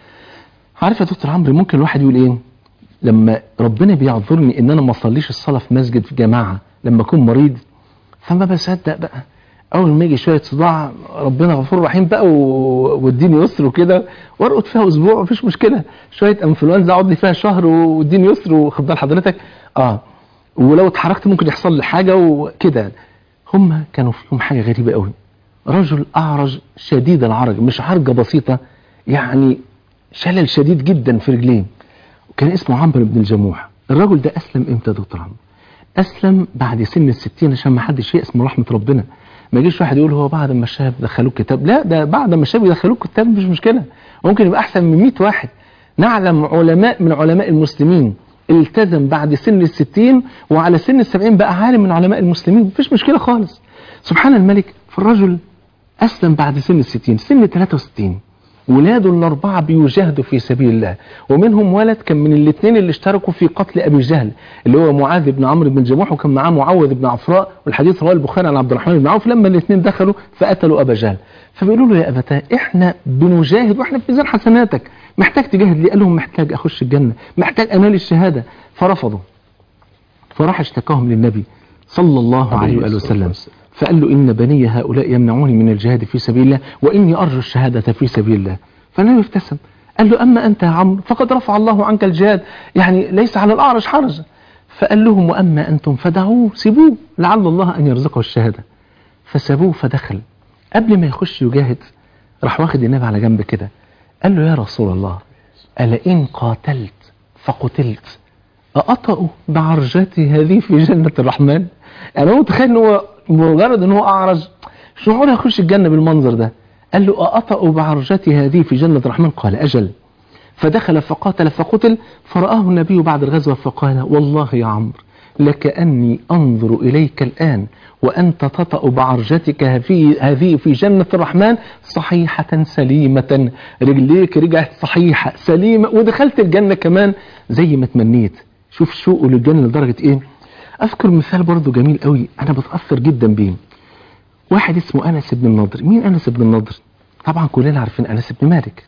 عارف يا دكتور عمرو ممكن الواحد يقول ايه لما ربنا بيعذرني ان انا ما اصليش الصلاه في مسجد في جماعه لما اكون مريض فما بصدق بقى اول ما يجي شويه صداع ربنا غفور رحيم بقى واديني يسر وكده وارقد فيها اسبوع مفيش مشكله شويه انفلونزا اقعد لي فيها شهر واديني يسر واخد بال حضرتك اه ولو اتحركت ممكن يحصل لي حاجه وكده هم كانوا فيهم حاجه غريبه قوي رجل اعرج شديد العرج مش عرجه بسيطه يعني شلل شديد جدا في رجليه كان اسمه عمرو بن الجموح الرجل ده اسلم امتى يا دكتور عمرو اسلم بعد سن الستين عشان ما حدش يأس من رحمه ربنا ما يجيش واحد يقول هو بعد ما الشباب دخلوه كتاب لا ده بعد ما الشباب يدخلوه كتاب مش مشكله ممكن يبقى احسن من 100 واحد نعلم علماء من علماء المسلمين التزم بعد سن الستين وعلى سن السبعين بقى عالم من علماء المسلمين مفيش مشكله خالص سبحان الملك فالرجل اسلم بعد سن الستين سن 63 ولاده الأربعة بيجاهدوا في سبيل الله ومنهم ولد كان من الاثنين اللي اشتركوا في قتل أبي جهل اللي هو معاذ بن عمرو بن جموح وكان معاه معوذ بن عفراء والحديث رواه البخاري عن عبد الرحمن بن عوف لما الاثنين دخلوا فقتلوا أبا جهل فبيقولوا له يا أبتاه احنا بنجاهد واحنا في ميزان حسناتك محتاج تجاهد ليه قال لهم محتاج أخش الجنة محتاج أنال الشهادة فرفضوا فراح اشتكاهم للنبي صلى الله عليه وآله وسلم فقال له إن بني هؤلاء يمنعوني من الجهاد في سبيل الله وإني أرجو الشهادة في سبيل الله فالنبي ابتسم قال له أما أنت يا عمرو فقد رفع الله عنك الجهاد يعني ليس على الأعرج حرج فقال لهم وأما أنتم فدعوه سيبوه لعل الله أن يرزقه الشهادة فسابوه فدخل قبل ما يخش يجاهد راح واخد النبي على جنب كده قال له يا رسول الله ألا إن قاتلت فقتلت أأطأ بعرجتي هذه في جنة الرحمن أنا متخيل إن هو مجرد إن هو أعرج مش معقول يخش الجنة بالمنظر ده قال له أأطأ بعرجتي هذه في جنة الرحمن قال أجل فدخل فقاتل فقتل فرآه النبي بعد الغزوة فقال والله يا عمرو لكأني أنظر إليك الآن وأنت تطأ بعرجتك هذه في جنة الرحمن صحيحة سليمة رجليك رجعت صحيحة سليمة ودخلت الجنة كمان زي ما تمنيت شوف شوقه للجنة لدرجة إيه أذكر مثال برضو جميل قوي أنا بتأثر جدا بيه واحد اسمه أنس بن النضر مين أنس بن النضر طبعا كلنا عارفين أنس بن مالك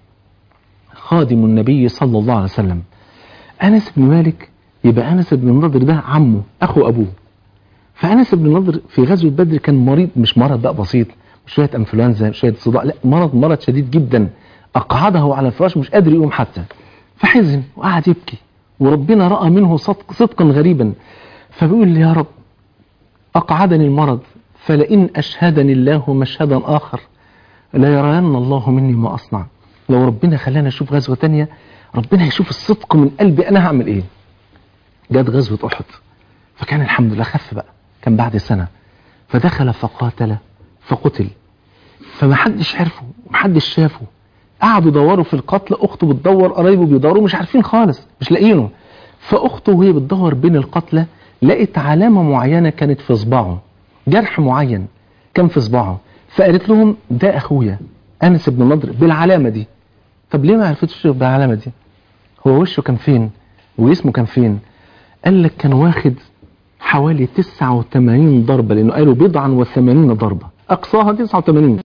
خادم النبي صلى الله عليه وسلم أنس بن مالك يبقى أنس بن النضر ده عمه أخو أبوه فأنس بن النضر في غزوة بدر كان مريض مش مرض بقى بسيط مش شوية أنفلونزا شوية صداع لا مرض مرض شديد جدا أقعده على الفراش مش قادر يقوم حتى فحزن وقعد يبكي وربنا رأى منه صدق صدقا غريبا فبيقول لي يا رب أقعدني المرض فلئن أشهدني الله مشهدا آخر لا يرين الله مني ما أصنع لو ربنا خلاني أشوف غزوة تانية ربنا هيشوف الصدق من قلبي أنا هعمل إيه جت غزوة أحد فكان الحمد لله خف بقى كان بعد سنة فدخل فقاتل فقتل فما حدش عرفه ومحدش شافه قعدوا يدوروا في القتل اخته بتدور قرايبه بيدوروا مش عارفين خالص مش لاقيينه فاخته وهي بتدور بين القتلى لقت علامه معينه كانت في صباعه جرح معين كان في صباعه فقالت لهم ده اخويا انس بن نضر بالعلامه دي طب ليه ما عرفتش بالعلامه دي هو وشه كان فين وجسمه كان فين قال لك كان واخد حوالي 89 ضربه لانه قالوا بضعا وثمانين ضربه اقصاها 89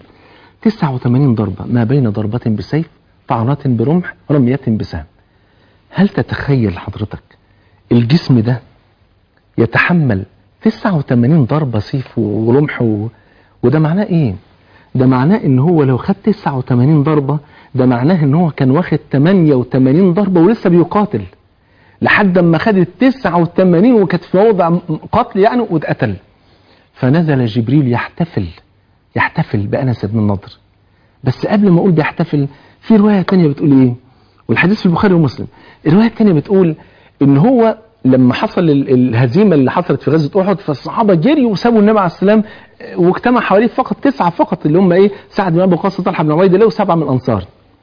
89 ضربة ما بين ضربة بسيف طعنة برمح رمية بسهم هل تتخيل حضرتك الجسم ده يتحمل 89 ضربة سيف ورمح و... وده معناه ايه ده معناه ان هو لو خد 89 ضربة ده معناه ان هو كان واخد 88 ضربة ولسه بيقاتل لحد ما خد ال 89 وكانت في موضع قتل يعني واتقتل فنزل جبريل يحتفل يحتفل بأنس بن النضر بس قبل ما أقول بيحتفل في رواية تانية بتقول إيه والحديث في البخاري ومسلم الرواية التانية بتقول إن هو لما حصل ال- الهزيمة اللي حصلت في غزوة أحد فالصحابة جريوا وسابوا النبي عليه السلام واجتمع حواليه فقط تسعة فقط اللي هم إيه سعد بن أبي وقاص طلحة بن عبيد الله وسبعة من الأنصار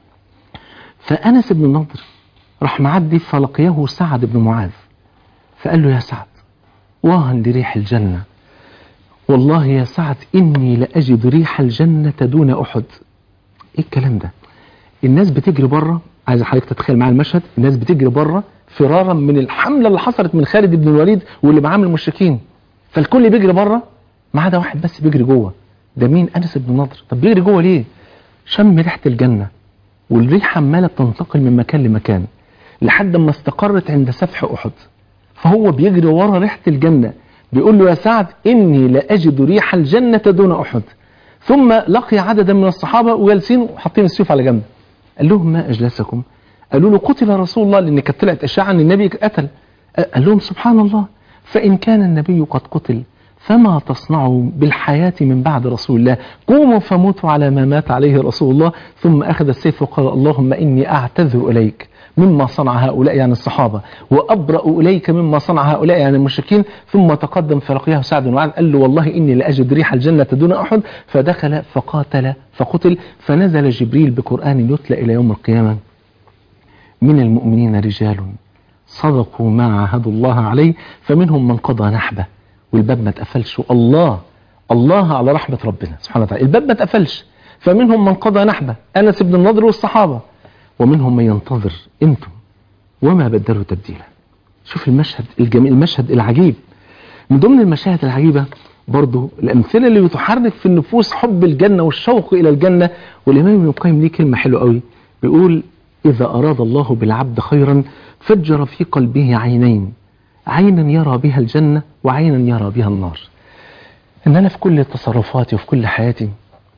فأنس بن النضر راح معدي فلقيه سعد بن معاذ فقال له يا سعد واها لريح الجنة والله يا سعد إني لأجد ريح الجنة دون أحد إيه الكلام ده الناس بتجري بره عايز حضرتك تتخيل معايا المشهد الناس بتجري بره فرارا من الحملة اللي حصلت من خالد بن الوليد واللي معاه من المشركين فالكل بيجري بره ما عدا واحد بس بيجري جوه ده مين أنس بن نضر طب بيجري جوه ليه شم ريحة الجنة والريحة عمالة بتنتقل من مكان لمكان لحد ما استقرت عند سفح أحد فهو بيجري ورا ريحة الجنة بيقول له يا سعد إني لأجد ريح الجنة دون أحد ثم لقي عددا من الصحابة وجالسين وحاطين السيوف على جنب قال لهم ما أجلسكم قالوا له قتل رسول الله لأن كانت طلعت إشاعة أن النبي قتل قال لهم سبحان الله فإن كان النبي قد قتل فما تصنعوا بالحياة من بعد رسول الله قوموا فموتوا على ما مات عليه رسول الله ثم أخذ السيف وقال اللهم إني أعتذر إليك مما صنع هؤلاء يعني الصحابة وأبرأ إليك مما صنع هؤلاء يعني المشركين ثم تقدم فلقيه سعد بن معاذ قال له والله إني لأجد ريح الجنة دون أحد فدخل فقاتل فقتل فنزل جبريل بقرآن يتلى إلى يوم القيامة من المؤمنين رجال صدقوا ما عاهدوا الله عليه فمنهم من قضى نحبه والباب ما اتقفلش الله الله على رحمة ربنا سبحانه وتعالى الباب ما اتقفلش فمنهم من قضى نحبه أنس بن النضر والصحابة ومنهم من ينتظر انتم وما بدلوا تبديلا شوف المشهد الجميل المشهد العجيب من ضمن المشاهد العجيبة برضو الأمثلة اللي بتحرك في النفوس حب الجنة والشوق إلى الجنة والإمام ابن القيم ليه كلمة حلوة قوي بيقول إذا أراد الله بالعبد خيرا فجر في قلبه عينين عينا يرى بها الجنة وعينا يرى بها النار إن أنا في كل تصرفاتي وفي كل حياتي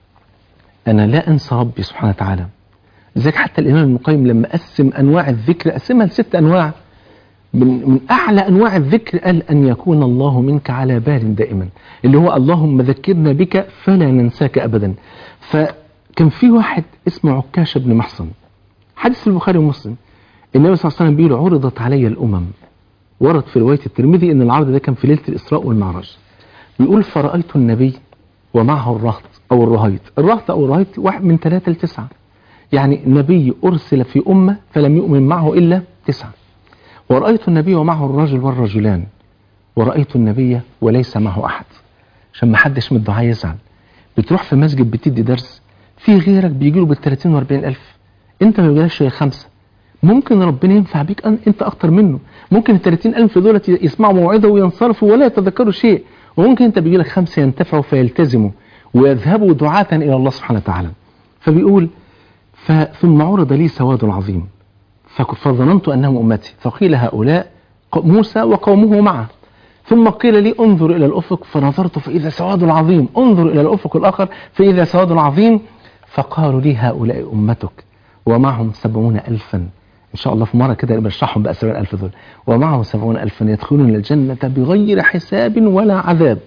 أنا لا أنسى ربي سبحانه وتعالى لذلك حتى الإمام ابن القيم لما قسم أنواع الذكر قسمها لست أنواع من, من أعلى أنواع الذكر قال أن يكون الله منك على بال دائما اللي هو اللهم ذكرنا بك فلا ننساك أبدا فكان في واحد اسمه عكاش بن محصن حديث في البخاري ومسلم النبي صلى الله عليه وسلم بيقول عرضت علي الأمم ورد في رواية الترمذي أن العرض ده كان في ليلة الإسراء والمعراج بيقول فرأيت النبي ومعه الرهط أو الرهيط الرهط أو الرهيط واحد من ثلاثة لتسعة يعني نبي أرسل في أمة فلم يؤمن معه إلا تسعة ورأيت النبي ومعه الرجل والرجلان ورأيت النبي وليس معه أحد عشان ما حدش من الدعاء يزعل بتروح في مسجد بتدي درس في غيرك بيجي له بال 30 و 40 ألف أنت ما بيجيلكش غير خمسة ممكن ربنا ينفع بيك أنت أكتر منه ممكن ال 30 ألف دول يسمعوا موعظة وينصرفوا ولا يتذكروا شيء وممكن أنت بيجي لك خمسة ينتفعوا فيلتزموا ويذهبوا دعاة إلى الله سبحانه وتعالى فبيقول ثم عرض لي سواد عظيم فظننت أنهم أمتي فقيل هؤلاء موسى وقومه معه ثم قيل لي انظر إلى الأفق فنظرت فإذا سواد عظيم انظر إلى الأفق الآخر فإذا سواد عظيم فقالوا لي هؤلاء أمتك ومعهم سبعون ألفا إن شاء الله في مرة كده نبقى نشرحهم بقى سبعون ألف دول ومعهم سبعون ألفا يدخلون الجنة بغير حساب ولا عذاب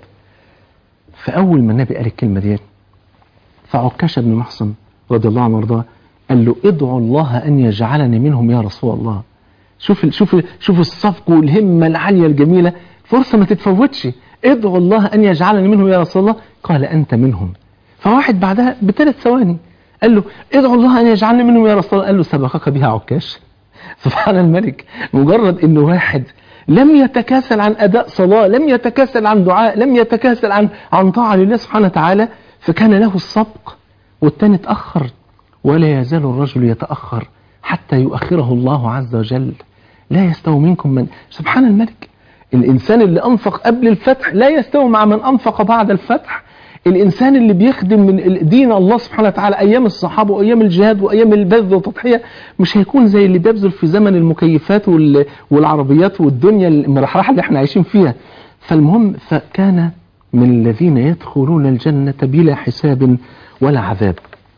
فأول ما النبي قال الكلمة دي فعكاش بن محصن رضي الله عنه وارضاه قال له ادعو الله أن يجعلني منهم يا رسول الله شوف ال شوف ال شوف الصفق والهمة العالية الجميلة فرصة ما تتفوتش ادعو الله أن يجعلني منهم يا رسول الله قال أنت منهم فواحد بعدها بثلاث ثواني قال له ادعو الله أن يجعلني منهم يا رسول الله قال له سبقك بها عكاش سبحان الملك مجرد انه واحد لم يتكاسل عن اداء صلاه لم يتكاسل عن دعاء لم يتكاسل عن عن طاعه لله سبحانه وتعالى فكان له السبق والتاني اتاخر ولا يزال الرجل يتاخر حتى يؤخره الله عز وجل لا يستوي منكم من سبحان الملك الانسان اللي انفق قبل الفتح لا يستوي مع من انفق بعد الفتح الإنسان اللي بيخدم من دين الله سبحانه وتعالى أيام الصحابة وأيام الجهاد وأيام البذل والتضحية مش هيكون زي اللي بيبذل في زمن المكيفات وال- والعربيات والدنيا المرحلة اللي احنا عايشين فيها فالمهم فكان من الذين يدخلون الجنة بلا حساب ولا عذاب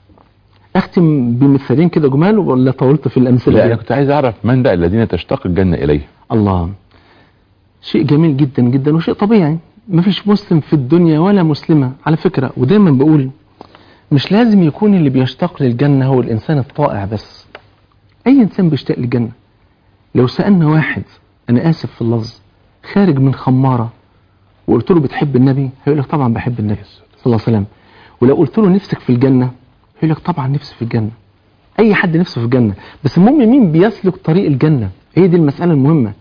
أختم بمثالين كده جمال ولا طولت في الأمثلة لا دي؟ انا كنت عايز اعرف من بقى الذين تشتاق الجنه اليه الله شيء جميل جدا جدا وشيء طبيعي مفيش مسلم في الدنيا ولا مسلمة على فكرة ودايما بقول مش لازم يكون اللي بيشتاق للجنة هو الإنسان الطائع بس أي إنسان بيشتاق للجنة لو سألنا واحد أنا آسف في اللفظ خارج من خمارة وقلت له بتحب النبي هيقول لك طبعا بحب النبي صلى الله عليه وسلم ولو قلت له نفسك في الجنة هيقول لك طبعا نفسي في الجنة أي حد نفسه في الجنة بس المهم مين بيسلك طريق الجنة هي دي المسألة المهمة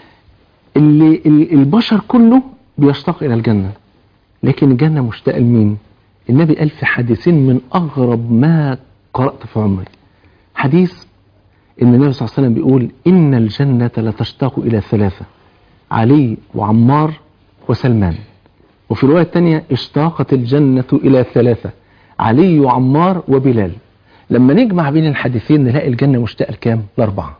اللي ال- البشر كله بيشتاق إلى الجنة لكن الجنة مشتاق لمين النبي قال في حديثين من أغرب ما قرأت في عمري حديث إن النبي صلى الله عليه وسلم بيقول إن الجنة لتشتاق إلى ثلاثة علي وعمار وسلمان وفي الرواية الثانية اشتاقت الجنة إلى ثلاثة علي وعمار وبلال لما نجمع بين الحديثين نلاقي الجنة مشتاقة لكام؟ لأربعة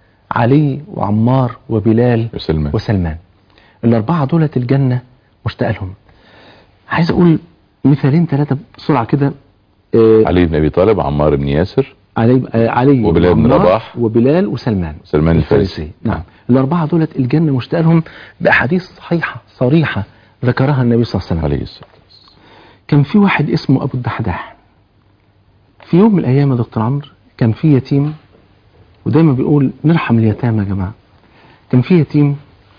علي وعمار وبلال وسلمان وسلمان الأربعة دولت الجنة مشتاقة لهم عايز أقول مثالين ثلاثة بسرعة كده آه، علي بن ابي طالب عمار بن ياسر علي آه، علي وبلال بن وعمار رباح. وبلال وسلمان سلمان الفارسي نعم الأربعة دولت الجنة مشتاقة لهم بأحاديث صحيحة صريحة ذكرها النبي صلى الله عليه وسلم عليه الصلاه كان في واحد اسمه أبو الدحداح في يوم من الأيام يا دكتور عمرو كان في يتيم ودايما بيقول نرحم اليتامى يا جماعة كان في يتيم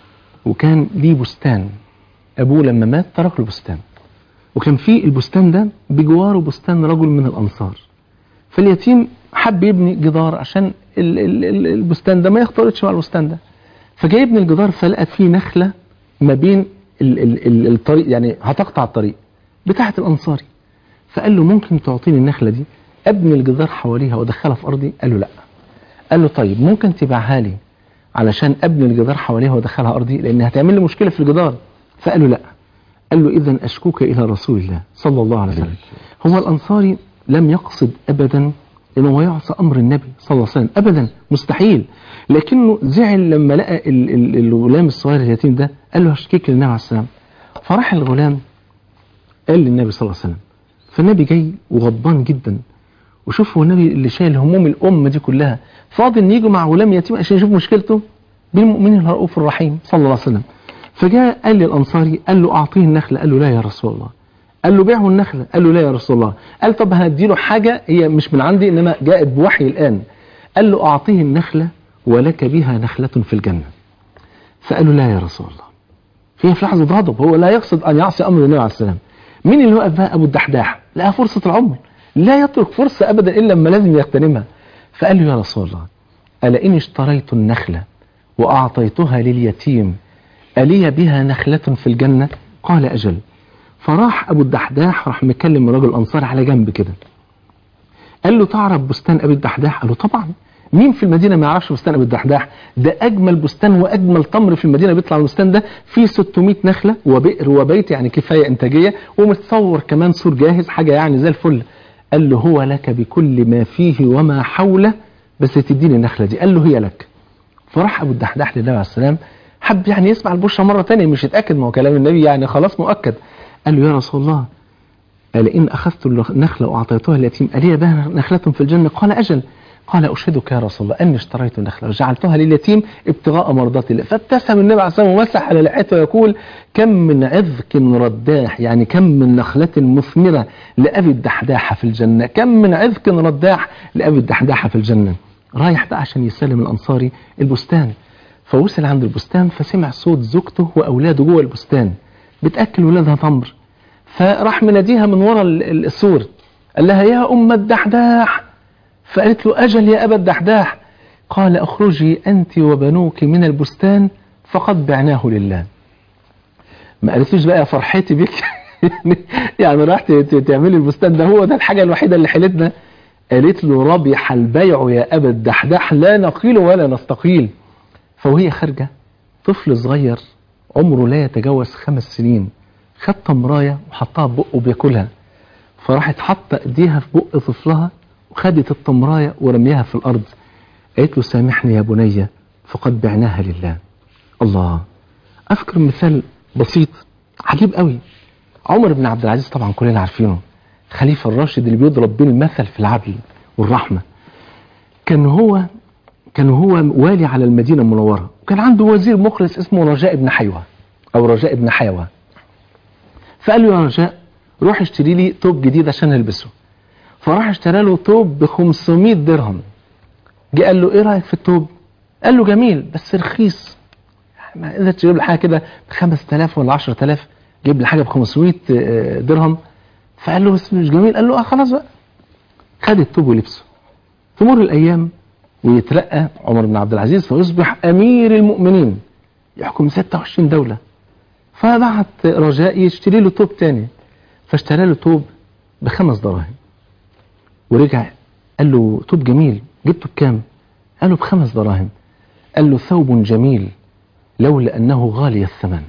وكان ليه بستان أبوه لما مات ترك له بستان وكان في البستان ده بجواره بستان رجل من الأنصار فاليتيم حب يبني جدار عشان ال- ال- ال- البستان ده ما يختلطش مع البستان ده فجاي يبني الجدار فلقى فيه نخلة ما بين ال ال ال الطريق يعني هتقطع الطريق بتاعة الأنصاري فقال له ممكن تعطيني النخلة دي أبني الجدار حواليها وأدخلها في أرضي قال له لا قال له طيب ممكن تبيعها لي علشان أبني الجدار حواليها وأدخلها أرضي لأن هتعمل لي مشكلة في الجدار فقال له لا قال له إذا أشكوك إلى رسول الله صلى الله عليه وسلم هو الأنصاري لم يقصد أبدا انه يعصى امر النبي صلى الله عليه وسلم ابدا مستحيل لكنه زعل لما لقى ال- ال- الغلام الصغير اليتيم ده قال له هشكيك للنبي عليه السلام فراح الغلام قال للنبي صلى الله عليه وسلم فالنبي جاي وغضبان جدا وشوف هو النبي اللي شايل هموم الامه دي كلها فاضل ان يجوا مع غلام يتيم عشان يشوف مشكلته بالمؤمنين الرؤوف الرحيم صلى الله عليه وسلم فجاء قال للانصاري قال له اعطيه النخله قال له لا يا رسول الله قال له بيعه النخله قال له لا يا رسول الله قال طب هنديله حاجه هي مش من عندي انما جاءت بوحي الان قال له اعطيه النخله ولك بها نخله في الجنه فقال له لا يا رسول الله هي في لحظه غضب هو لا يقصد ان يعصي امر النبي عليه السلام مين اللي وقف بقى ابو الدحداح لقى فرصه العمر لا يترك فرصه ابدا الا لما لازم يغتنمها فقال له يا رسول الله الا ان اشتريت النخله واعطيتها لليتيم الي بها نخله في الجنه قال اجل فراح ابو الدحداح راح مكلم الراجل الانصاري على جنب كده قال له تعرف بستان ابي الدحداح قال له طبعا مين في المدينه ما يعرفش بستان ابي الدحداح ده اجمل بستان واجمل تمر في المدينه بيطلع من البستان ده فيه 600 نخله وبئر وبيت يعني كفايه انتاجيه ومتصور كمان سور جاهز حاجه يعني زي الفل قال له هو لك بكل ما فيه وما حوله بس تديني النخله دي قال له هي لك فراح ابو الدحداح للنبي عليه السلام حب يعني يسمع البشرى مره ثانيه مش يتاكد ما هو كلام النبي يعني خلاص مؤكد قال له يا رسول الله قال إن أخذت النخلة وأعطيتها اليتيم ألي بها نخلة في الجنة قال أجل قال أشهدك يا رسول الله أني اشتريت نخلة وجعلتها لليتيم ابتغاء مرضات الله فابتسم النبي عليه الصلاة والسلام ومسح على لحيته ويقول كم من عذك رداح يعني كم من نخلة مثمرة لأبي الدحداحة في الجنة كم من عذك رداح لأبي الدحداحة في الجنة رايح بقى عشان يسلم الأنصاري البستان فوصل عند البستان فسمع صوت زوجته وأولاده جوه البستان بتأكل ولادها تمر فراح مناديها من ورا السور قال لها يا أم الدحداح فقالت له أجل يا أبا الدحداح قال اخرجي أنت وبنوك من البستان فقد بعناه لله ما قالتلوش بقى يا فرحتي بك يعني راح تعملي البستان ده هو ده الحاجة الوحيدة اللي حيلتنا قالت له ربح البيع يا أبا الدحداح لا نقيل ولا نستقيل فوهي خارجة طفل صغير عمره لا يتجاوز خمس سنين خد تمراية وحطها في بقه بياكلها فراحت حاطه ايديها في بق طفلها وخدت التمراية ورميها في الأرض قالت له سامحني يا بني فقد بعناها لله الله أذكر مثال بسيط عجيب قوي عمر بن عبد العزيز طبعا كلنا عارفينه خليفة الراشد اللي بيضرب بيه المثل في العدل والرحمة كان هو كان هو والي على المدينة المنورة وكان عنده وزير مخلص اسمه رجاء بن حيوة أو رجاء بن حيوة فقال له يا رجاء روح اشتري لي توب جديد عشان البسه فراح اشترى له توب ب 500 درهم جه قال له ايه رايك في التوب قال له جميل بس رخيص ما اذا تجيب لي حاجه كده ب 5000 ولا 10000 جيب لي حاجه ب 500 درهم فقال له بس مش جميل قال له اه خلاص بقى خد التوب ولبسه تمر الايام ويترقى عمر بن عبد العزيز فيصبح امير المؤمنين يحكم 26 دوله فبعت رجاء يشتري له توب تاني فاشترى له توب بخمس دراهم ورجع قال له توب جميل جبته بكام قال له بخمس دراهم قال له ثوب جميل لولا أنه غالي الثمن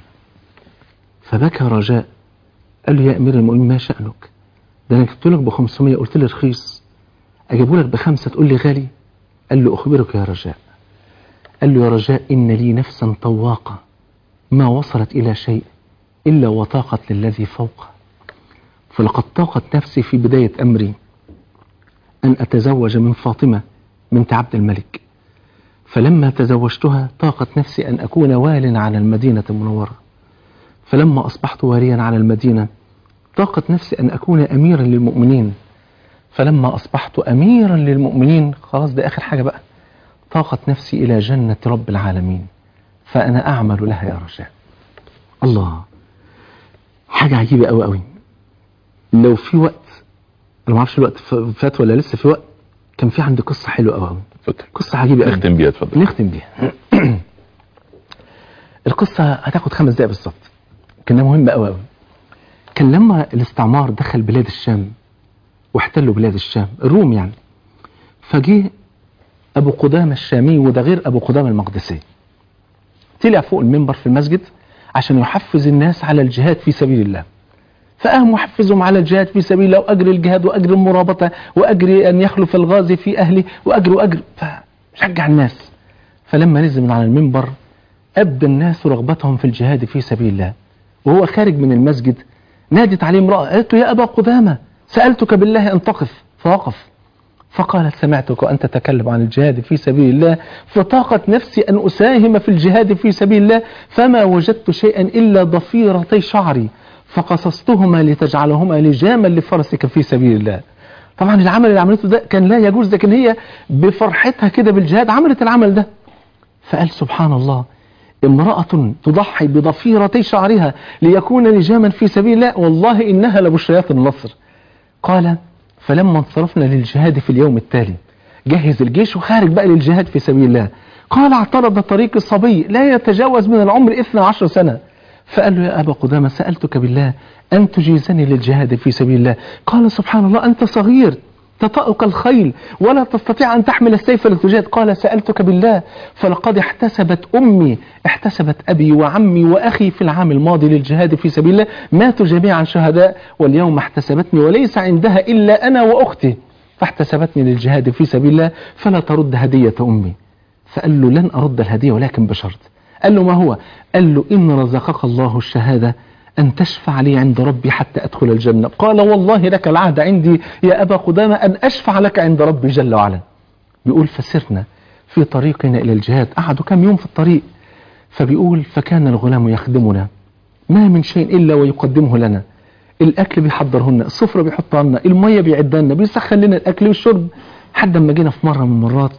فبكى رجاء قال له يا أمير المؤمنين ما شأنك ده أنا جبت لك ب 500 قلت لي رخيص أجيبه لك بخمسة تقول لي غالي قال له أخبرك يا رجاء قال له يا رجاء إن لي نفسا طواقة ما وصلت إلى شيء إلا وطاقت للذي فوقه فلقد طاقت نفسي في بداية أمري أن أتزوج من فاطمة بنت عبد الملك فلما تزوجتها طاقت نفسي أن أكون وال على المدينة المنورة فلما أصبحت واليا على المدينة طاقت نفسي أن أكون أميرا للمؤمنين فلما أصبحت أميرا للمؤمنين خلاص ده آخر حاجة بقى طاقت نفسي إلى جنة رب العالمين فأنا أعمل لها يا رجاء الله حاجة عجيبة أوي أوي لو في وقت انا ما اعرفش الوقت فات ولا لسه في وقت كان في عندي قصه حلوه قوي اتفضل قصه عجيبه قوي نختم بيها اتفضل نختم بيها القصه هتاخد خمس دقايق بالظبط كانها مهمه قوي قوي كان لما الاستعمار دخل بلاد الشام واحتلوا بلاد الشام الروم يعني فجه ابو قدامه الشامي وده غير ابو قدامه المقدسي طلع فوق المنبر في المسجد عشان يحفز الناس على الجهاد في سبيل الله فأهم وحفزهم على الجهاد في سبيل الله وأجر الجهاد وأجر المرابطة وأجر أن يخلف الغازي في أهله وأجر وأجر فشجع الناس فلما نزل من على المنبر أبدى الناس رغبتهم في الجهاد في سبيل الله وهو خارج من المسجد نادت عليه امرأة قالت له يا أبا قدامة سألتك بالله أن تقف فوقف فقالت سمعتك وأنت تتكلم عن الجهاد في سبيل الله فطاقت نفسي أن أساهم في الجهاد في سبيل الله فما وجدت شيئا إلا ضفيرتي شعري فقصصتهما لتجعلهما لجاما لفرسك في سبيل الله طبعا العمل اللي عملته ده كان لا يجوز لكن هي بفرحتها كده بالجهاد عملت العمل ده فقال سبحان الله امرأة تضحي بضفيرتي شعرها ليكون لجاما في سبيل الله والله إنها لبشريات النصر قال فلما انصرفنا للجهاد في اليوم التالي جهز الجيش وخارج بقى للجهاد في سبيل الله قال اعترض طريق الصبي لا يتجاوز من العمر 12 سنة فقال له يا أبا قدامة سألتك بالله أن تجيزني للجهاد في سبيل الله قال سبحان الله أنت صغير تطأك الخيل ولا تستطيع أن تحمل السيف لتجاهد قال سألتك بالله فلقد احتسبت أمي احتسبت أبي وعمي وأخي في العام الماضي للجهاد في سبيل الله ماتوا جميعا شهداء واليوم احتسبتني وليس عندها إلا أنا وأختي فاحتسبتني للجهاد في سبيل الله فلا ترد هدية أمي فقال له لن أرد الهدية ولكن بشرط قال له ما هو قال له إن رزقك الله الشهادة أن تشفع لي عند ربي حتى أدخل الجنة قال والله لك العهد عندي يا أبا قدامة أن أشفع لك عند ربي جل وعلا بيقول فسرنا في طريقنا إلى الجهاد قعدوا كم يوم في الطريق فبيقول فكان الغلام يخدمنا ما من شيء إلا ويقدمه لنا الأكل بيحضره لنا السفرة بيحطها لنا المية بيعدها لنا بيسخن لنا الأكل والشرب حد ما جينا في مرة من المرات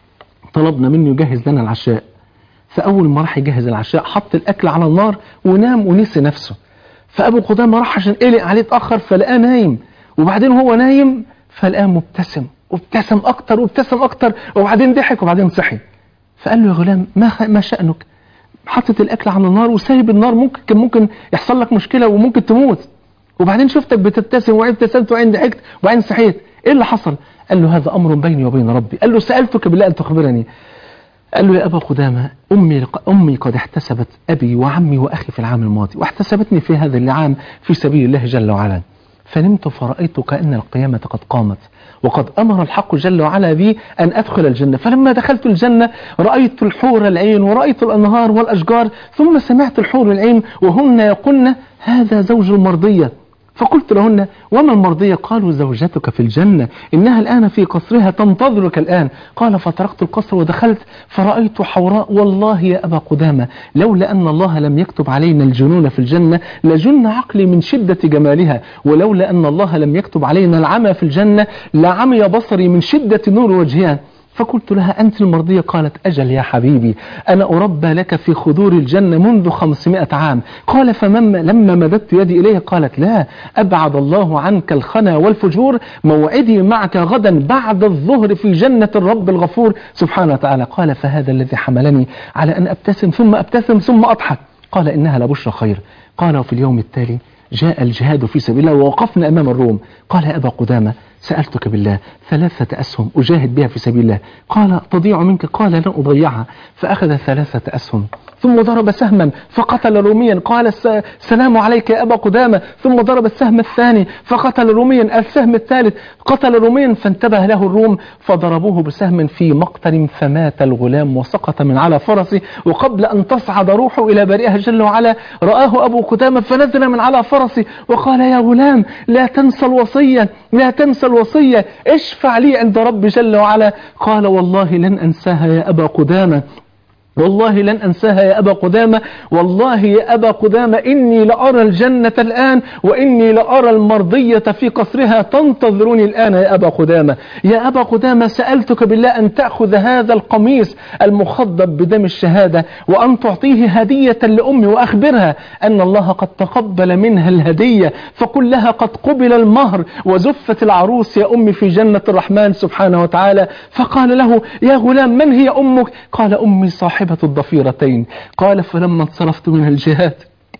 طلبنا منه يجهز لنا العشاء فأول ما راح يجهز العشاء حط الأكل على النار ونام ونسي نفسه فأبو قدامة راح عشان قلق عليه اتأخر فلقاه نايم وبعدين هو نايم فلقاه مبتسم وابتسم أكتر وابتسم أكتر وبعدين ضحك وبعدين صحي فقال له يا غلام ما, خ... ما شأنك حطت الأكل على النار وسايب النار ممكن كان ممكن يحصل لك مشكلة وممكن تموت وبعدين شفتك بتبتسم وبعدين ابتسمت وبعدين ضحكت وبعدين صحيت ايه اللي حصل قال له هذا أمر بيني وبين ربي قال له سألتك بالله أن تخبرني قال له يا أبا قدامة أمي, أمي قد احتسبت أبي وعمي وأخي في العام الماضي واحتسبتني في هذا العام في سبيل الله جل وعلا فنمت فرأيت كأن القيامة قد قامت وقد أمر الحق جل وعلا بي أن أدخل الجنة فلما دخلت الجنة رأيت الحور العين ورأيت الأنهار والأشجار ثم سمعت الحور العين وهن يقولن هذا زوج المرضية فقلت لهن وما المرضية قالوا زوجتك في الجنة إنها الآن في قصرها تنتظرك الآن قال فتركت القصر ودخلت فرأيت حوراء والله يا أبا قدامة لولا أن الله لم يكتب علينا الجنون في الجنة لجن عقلي من شدة جمالها ولولا أن الله لم يكتب علينا العمى في الجنة لعمي بصري من شدة نور وجهها فقلت لها أنت المرضية قالت أجل يا حبيبي أنا أربى لك في خدور الجنة منذ خمسمائة عام قال فمما لما مددت يدي إليه قالت لا أبعد الله عنك الخنا والفجور موعدي معك غدا بعد الظهر في جنة الرب الغفور سبحانه وتعالى قال فهذا الذي حملني على أن أبتسم ثم أبتسم ثم أضحك قال إنها لبشرى خير قال وفي اليوم التالي جاء الجهاد في سبيل الله ووقفنا أمام الروم قال يا أبا قدامة سألتك بالله ثلاثة أسهم أجاهد بها في سبيل الله قال تضيع منك قال لن أضيعها فأخذ ثلاثة أسهم ثم ضرب سهما فقتل روميا قال السلام عليك يا أبا قدامة ثم ضرب السهم الثاني فقتل روميا السهم الثالث قتل روميا فانتبه له الروم فضربوه بسهم في مقتل فمات الغلام وسقط من على فرسه وقبل أن تصعد روحه إلى بريئه جل وعلا رآه أبو قدامة فنزل من على فرسه وقال يا غلام لا تنسى الوصية لا تنسى الوصية اشفع لي عند رب جل وعلا قال والله لن أنساها يا أبا قدامة والله لن أنساها يا أبا قدامة والله يا أبا قدامة إني لأرى الجنة الآن وإني لأرى المرضية في قصرها تنتظرني الآن يا أبا قدامة يا أبا قدامة سألتك بالله أن تأخذ هذا القميص المخضب بدم الشهادة وأن تعطيه هدية لأمي وأخبرها أن الله قد تقبل منها الهدية فقل لها قد قبل المهر وزفت العروس يا أمي في جنة الرحمن سبحانه وتعالى فقال له يا غلام من هي أمك قال أمي صاحبة الضفيرتين قال فلما انصرفت من الجهاد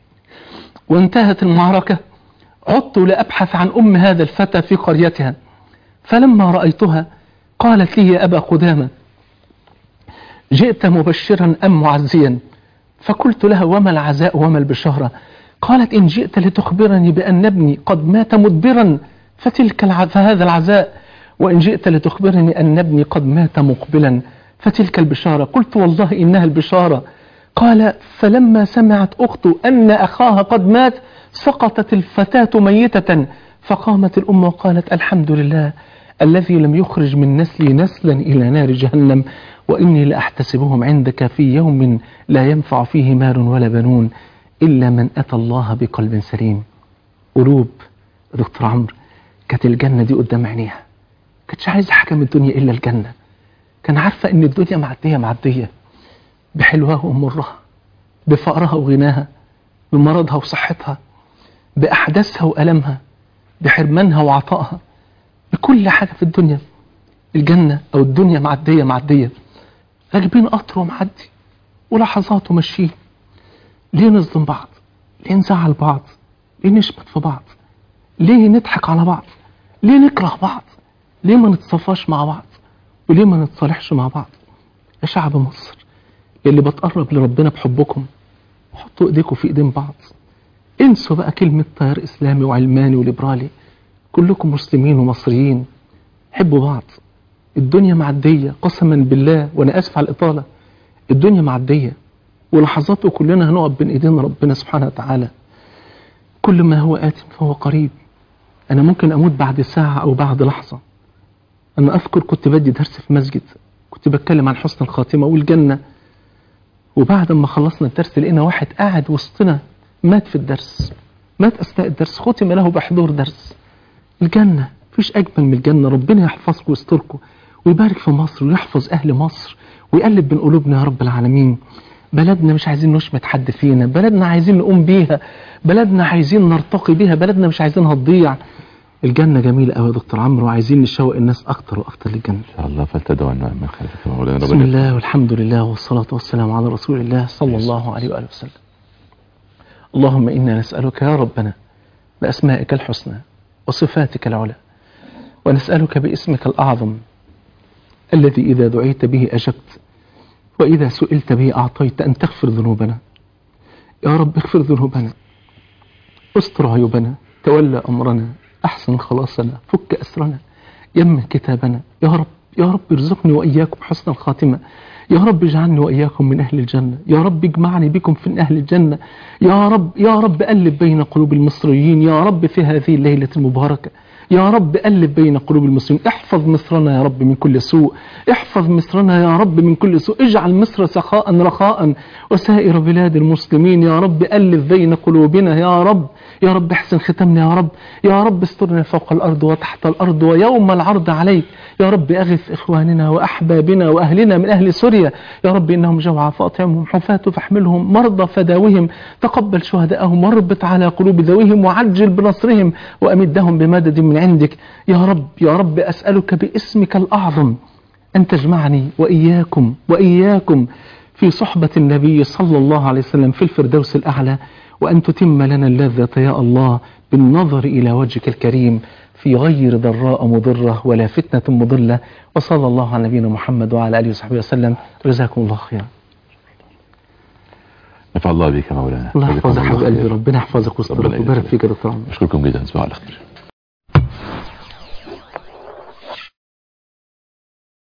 وانتهت المعركة عدت لأبحث عن أم هذا الفتى في قريتها فلما رأيتها قالت لي يا أبا قدامة جئت مبشرا أم معزيا فقلت لها وما العزاء وما البشارة قالت إن جئت لتخبرني بأن ابني قد مات مدبرا فتلك الع... فهذا العزاء وإن جئت لتخبرني أن ابني قد مات مقبلا فتلك البشارة قلت والله إنها البشارة قال فلما سمعت أخته أن أخاها قد مات سقطت الفتاة ميتة فقامت الأم وقالت الحمد لله الذي لم يخرج من نسلي نسلا إلى نار جهنم وإني لأحتسبهم عندك في يوم لا ينفع فيه مال ولا بنون إلا من أتى الله بقلب سليم قلوب دكتور عمرو كانت الجنة دي قدام عينيها كانتش عايزة حاجة من الدنيا إلا الجنة كان عارفة ان الدنيا معدية معدية بحلوها ومرها بفقرها وغناها بمرضها وصحتها بأحداثها وألمها بحرمانها وعطائها بكل حاجة في الدنيا الجنة أو الدنيا معدية معدية راكبين قطر ومعدي ولحظات وماشيين ليه نصدم بعض ليه نزعل بعض ليه نشمت في بعض ليه نضحك على بعض ليه نكره بعض ليه ما نتصفاش مع بعض وليه ما نتصالحش مع بعض يا شعب مصر اللي بتقرب لربنا بحبكم حطوا ايديكم في ايدين بعض انسوا بقى كلمة تيار اسلامي وعلماني وليبرالي كلكم مسلمين ومصريين حبوا بعض الدنيا معدية قسما بالله وانا اسف على الاطالة الدنيا معدية ولحظات وكلنا هنقف بين ايدين ربنا سبحانه وتعالى كل ما هو آت فهو قريب أنا ممكن أموت بعد ساعة أو بعد لحظة أنا أذكر كنت بدي درس في مسجد كنت بتكلم عن حسن الخاتمة والجنة وبعد ما خلصنا الدرس لقينا واحد قاعد وسطنا مات في الدرس مات أثناء الدرس ختم له بحضور درس الجنة مفيش أجمل من الجنة ربنا يحفظكم ويستركم ويبارك في مصر ويحفظ أهل مصر ويقلب بين قلوبنا يا رب العالمين بلدنا مش عايزين نشمت حد فينا بلدنا عايزين نقوم بيها بلدنا عايزين نرتقي بيها بلدنا مش عايزينها تضيع الجنة جميلة قوي يا دكتور عمرو وعايزين نشوق الناس أكتر وأكتر للجنة ان شاء الله فلتدعو النعم من خلفك يا مولانا بسم ربنا الله والحمد لله والصلاة والسلام على رسول الله صلى الله عليه وآله وسلم اللهم إنا نسألك يا ربنا بأسمائك الحسنى وصفاتك العلى ونسألك باسمك الأعظم الذي إذا دعيت به أجبت وإذا سئلت به أعطيت أن تغفر ذنوبنا يا رب اغفر ذنوبنا استر عيوبنا تولى أمرنا أحسن خلاصنا فك أسرنا يمن كتابنا يا رب يا رب ارزقني وإياكم حسن الخاتمة يا رب اجعلني وإياكم من أهل الجنة يا رب اجمعني بكم في أهل الجنة يا رب يا رب ألف بين قلوب المصريين يا رب في هذه الليلة المباركة يا رب ألف بين قلوب المسلمين احفظ مصرنا يا رب من كل سوء احفظ مصرنا يا رب من كل سوء اجعل مصر سخاء رخاء وسائر بلاد المسلمين يا رب ألف بين قلوبنا يا رب يا رب احسن ختمنا يا رب يا رب استرنا فوق الأرض وتحت الأرض ويوم العرض عليك يا رب أغث إخواننا وأحبابنا وأهلنا من أهل سوريا يا رب إنهم جوعى فأطعمهم حفاة فاحملهم مرضى فداوهم تقبل شهداءهم واربط على قلوب ذويهم وعجل بنصرهم وأمدهم بمدد من عندك يا رب يا رب أسألك باسمك الأعظم أن تجمعني وإياكم وإياكم في صحبة النبي صلى الله عليه وسلم في الفردوس الأعلى وأن تتم لنا اللذة يا الله بالنظر إلى وجهك الكريم في غير ضراء مضرة ولا فتنة مضلة وصلى الله على نبينا محمد وعلى آله وصحبه وسلم جزاكم الله خيرا نفع الله بك يا مولانا الله جزاكم يحفظك حبيب خير. قلبي ربنا يحفظك ربنا ويسترك ويبارك يجزاك. فيك يا دكتور عمرو اشكركم جدا تصبحوا على خير